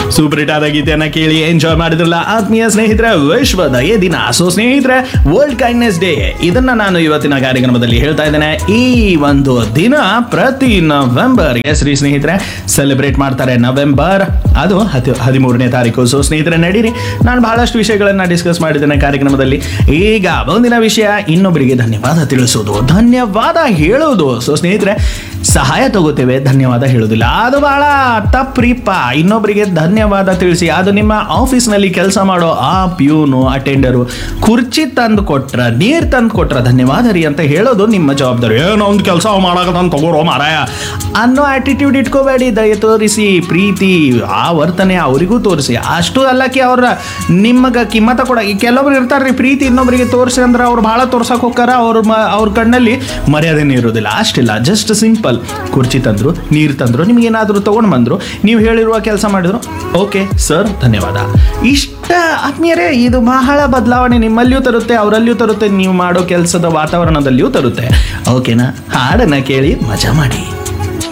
super hit ಆದ ಗೀತೆಯನ್ನ ಕೇಳಿ ಎಂಜಾಯ್ ಮಾಡಿದ್ರಲ್ಲ ಆತ್ಮೀಯ ಸ್ನೇಹಿತರೆ ವಿಶ್ವದ ಏ ದಿನ ಸೊ ಸ್ನೇಹಿತರೆ ವರ್ಲ್ಡ್ ಕೈಂಡ್ನೆಸ್ ಡೇ ಇದನ್ನ ನಾನು ಇವತ್ತಿನ ಕಾರ್ಯಕ್ರಮದಲ್ಲಿ ಹೇಳ್ತಾ ಇದ್ದೇನೆ ಈ ಒಂದು ದಿನ ಪ್ರತಿ ನವೆಂಬರ್ ಶ್ರೀ ಸ್ನೇಹಿತರೆ ಸೆಲೆಬ್ರೇಟ್ ಮಾಡ್ತಾರೆ ನವೆಂಬರ್ ಅದು ಹತ್ತು ಹದಿಮೂರನೇ ತಾರೀಕು ಸೊ ಸ್ನೇಹಿತರೆ ನಡೀರಿ ನಾನು ಬಹಳಷ್ಟು ವಿಷಯಗಳನ್ನ ಡಿಸ್ಕಸ್ ಮಾಡಿದ್ದೇನೆ ಕಾರ್ಯಕ್ರಮದಲ್ಲಿ ಈಗ ಮುಂದಿನ ವಿಷಯ ಇನ್ನೊಬ್ಬರಿಗೆ ಧನ್ಯವಾದ ತಿಳಿಸೋದು ಧನ್ಯವಾದ ಹೇಳೋದು ಸೊ ಸ್ನೇಹಿತರೆ ಸಹಾಯ ತಗೋತೇವೆ ಧನ್ಯವಾದ ಹೇಳೋದಿಲ್ಲ ಅದು ಬಹಳ ತಪ್ಪ್ರಿಪ್ಪ ಇನ್ನೊಬ್ಬರಿಗೆ ಧನ್ಯವಾದ ತಿಳಿಸಿ ಅದು ನಿಮ್ಮ ಆಫೀಸ್ನಲ್ಲಿ ಕೆಲಸ ಮಾಡೋ ಆ ಪ್ಯೂನು ಅಟೆಂಡರು ಕುರ್ಚಿ ತಂದು ಕೊಟ್ರ ನೀರು ತಂದು ಕೊಟ್ರ ಧನ್ಯವಾದ ರೀ ಅಂತ ಹೇಳೋದು ನಿಮ್ಮ ಜವಾಬ್ದಾರಿ ಏನೋ ಒಂದು ಕೆಲಸ ಮಾಡಕಂತ ತಗೋರೋ ಮಾರಾಯ ಅನ್ನೋ ಆಟಿಟ್ಯೂಡ್ ಇಟ್ಕೋಬೇಡಿ ದಯ ತೋರಿಸಿ ಪ್ರೀತಿ ಆ ವರ್ತನೆ ಅವರಿಗೂ ತೋರಿಸಿ ಅಷ್ಟು ಅಲ್ಲಕ್ಕೆ ಅವ್ರ ನಿಮಗೆ ಕಿಮ್ಮತ ಕೊಡ ಈ ಕೆಲವೊಬ್ರು ಇರ್ತಾರ್ರಿ ಪ್ರೀತಿ ಇನ್ನೊಬ್ಬರಿಗೆ ತೋರಿಸಿ ಅಂದ್ರೆ ಅವ್ರು ಭಾಳ ತೋರ್ಸಕ್ ಹೋಗ್ತಾರ ಅವ್ರ ಮ ಅವ್ರ ಕಣ್ಣಲ್ಲಿ ಮರ್ಯಾದೆನೇ ಇರೋದಿಲ್ಲ ಅಷ್ಟಿಲ್ಲ ಜಸ್ಟ್ ಸಿಂಪಲ್ ಕುರ್ಚಿ ತಂದ್ರು ನೀರು ತಂದ್ರು ನಿಮ್ಗೆ ಏನಾದರೂ ತೊಗೊಂಡು ಬಂದ್ರು ನೀವು ಹೇಳಿರುವ ಕೆಲಸ ಮಾಡಿದ್ರು ಓಕೆ ಸರ್ ಧನ್ಯವಾದ ಇಷ್ಟ ಆತ್ಮೀಯರೇ ಇದು ಬಹಳ ಬದಲಾವಣೆ ನಿಮ್ಮಲ್ಲಿಯೂ ತರುತ್ತೆ ಅವರಲ್ಲಿಯೂ ತರುತ್ತೆ ನೀವು ಮಾಡೋ ಕೆಲಸದ ವಾತಾವರಣದಲ್ಲಿಯೂ ತರುತ್ತೆ ಓಕೆನಾ ಹಾಡನ್ನ ಕೇಳಿ ಮಜಾ ಮಾಡಿ